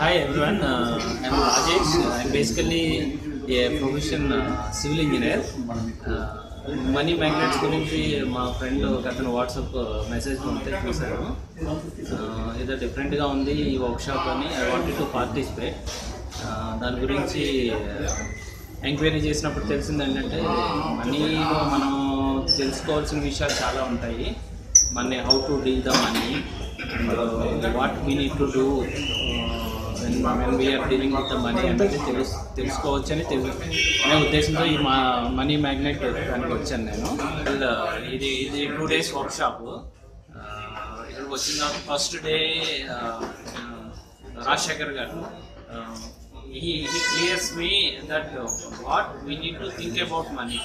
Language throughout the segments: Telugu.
Hi everyone, uh, I'm Rajesh. I'm basically a profession uh, civil engineer. Uh, money magnets గురించి మా ఫ్రెండ్ ఒక అతను వాట్సాప్ మెసేజ్ పంపితే చూశాను Uh, ఏదో డిఫరెంట్గా ఉంది ఈ వర్క్షాప్ అని ఐ వాంట్ టు పార్టిసిపేట్ దాని గురించి ఎంక్వైరీ చేసినప్పుడు తెలిసింది ఏంటంటే మనీలో మనం తెలుసుకోవాల్సిన విషయాలు చాలా ఉంటాయి money how to deal the money what we need to do when we are dealing with the money అనేది తెలుసు తెలుసుకోవచ్చని తెలు అనే ఉద్దేశంతో ఈ మా మనీ మ్యాగ్నెట్ దానికి వచ్చాను నేను And, uh, ఇది ఇది టూ డేస్ వర్క్ షాప్ ఇక్కడికి వచ్చిన ఫస్ట్ డే రాజశేఖర్ గారు he he clears me that uh, what we need to think about money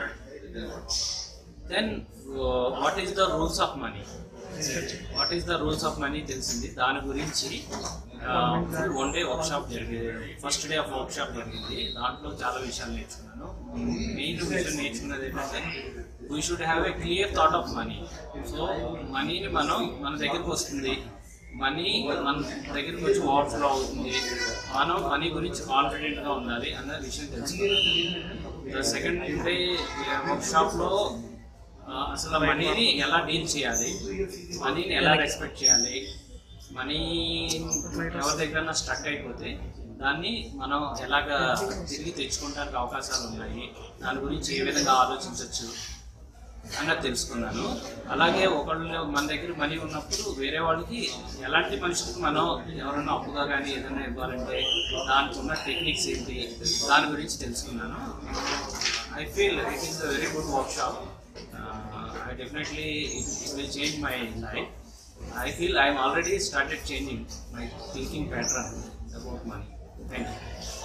then uh, what is the rules of money what is the rules of money తెలిసింది దాని గురించి వన్ డే వర్క్ షాప్ జరిగింది first day of workshop జరిగింది దాంట్లో చాలా విషయాలు నేర్చుకున్నాను మెయిన్ విషయం నేర్చుకున్నది ఏంటంటే we should have a clear thought of money so మనీని మనం మన దగ్గరికి వస్తుంది మనీ మన దగ్గరికి వచ్చి ఓవర్ఫ్లో అవుతుంది మనం మనీ గురించి కాన్ఫిడెంట్గా ఉండాలి అన్న విషయం తెలుసుకున్నాను సెకండ్ డే వర్క్ షాప్లో ఆ, అసలు మనీని ఎలా డీల్ చేయాలి మనీని ఎలా రెస్పెక్ట్ చేయాలి మనీ ఎవరి దగ్గర స్ట్రక్ అయిపోతే దాన్ని మనం ఎలాగ తిరిగి తెచ్చుకోవడానికి అవకాశాలు ఉన్నాయి దాని గురించి ఏ విధంగా ఆలోచించవచ్చు అన్నది తెలుసుకున్నాను అలాగే ఒకళ్ళు మన దగ్గర మనీ ఉన్నప్పుడు వేరే వాళ్ళకి ఎలాంటి మనుషులకు మనం ఎవరైనా అప్పుగా కానీ ఏదైనా ఇవ్వాలంటే దానికి ఉన్న టెక్నిక్స్ ఏంటి దాని గురించి తెలుసుకున్నాను I feel it is a very good workshop. Uh, I definitely it, it will change my life. I feel I am already started changing my thinking pattern about money. Thank you.